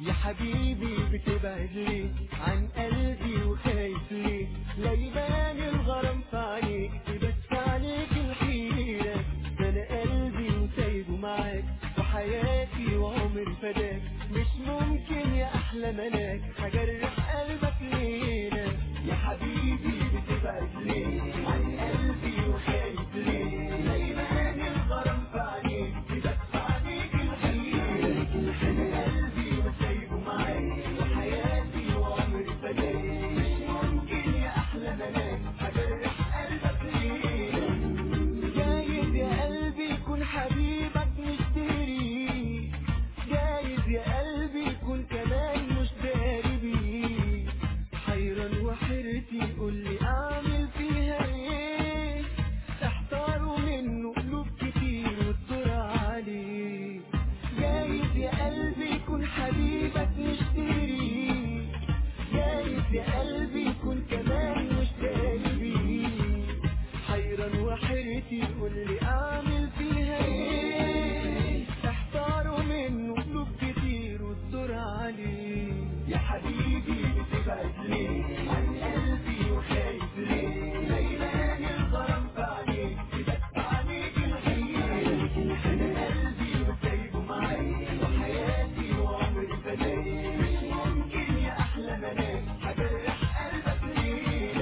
يا حبيبي بتبعد ليه عن قلبي وخايف ليه لا يبان الغرام في عينيك تبات في عينيك الحيرة ده انا قلبي وسايبه معاك وحياتي وعمري فداك مش ممكن يا احلى ملاك هجرح قلبك لينا يا حبيبي بتبعد ليه عن قلبي وخايف ليه لا يبان الغرام في عينيك تبات في عينيك الحيرة انا قلبي وسايبه معاك وحياتي وعمري فداك مش ممكن يا احلى ملاك هجرح قلبك لينا جايز يا قلبي يكون حبيبك مشتري جايز يا قلبي يكون كمان مش داري بيه حيران وحيرتي قول لي اعمل فيها ايه احتاروا منه قلوب كتير والدور عليه جايز يا قلبي يكون حبيبك مشتري جايز يا قلبي يكون كمان مش داري بيه حيران وحيرتي قول لي اعمل فيها ايه احتاروا منه قلوب كتير والدور عليه يا حبيبي بتبعد ليه عن قلبي وخايف ليه لا يبان الغرام في عينيك تبات في عينيك الحيرة انا قلبي وسايبه معاك وحياتي وعمري فداك مش ممكن يا احلى ملاك هجرح قلبك ليه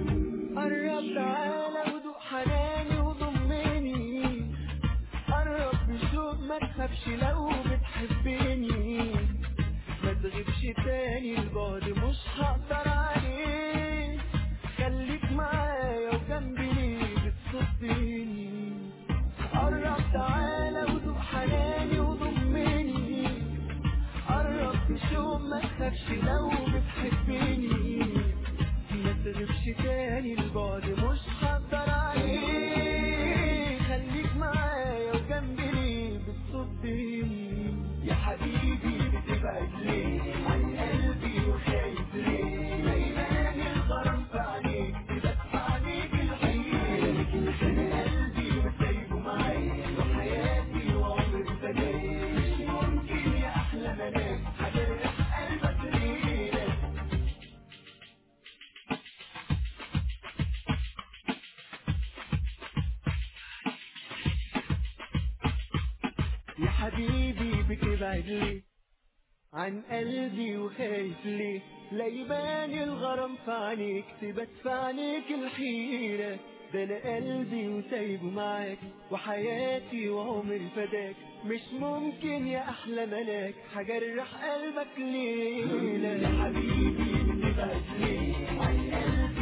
قرب تعالى ودوق حناني وضمني قرب بشوق ما تخافش لو بتحبني ما تغيبش تاني البعد مش هقدر عليه خليك معايا وجنبي ليه بتصدني قرب تعالى ودوق حناني وضمني قرب بشوق ما تخافش لو بتحبني ما تغيبش تاني البعد مش هقدر عليه خليك معايا وجنبي ليه بتصدني يا حبيبي بتبعد ليه عن قلبي وخايف ليه لا يبان الغرام في عينيك تبات في عينيك الحيرة انا قلبي وسايبه معاك وحياتي وعمري فداك مش ممكن يا احلى ملاك هجرح قلبك ليه يا حبيبي بتبعد ليه عن قلبي وخايف ليه لا يبان الغرام في عينيك تبات في عينيك الحيرة ده انا قلبي وسايبه معاك وحياتي وعمري فداك مش ممكن يا احلى ملاك هجرح قلبك ليه يا حبيبي بتبعد ليه عن قلبي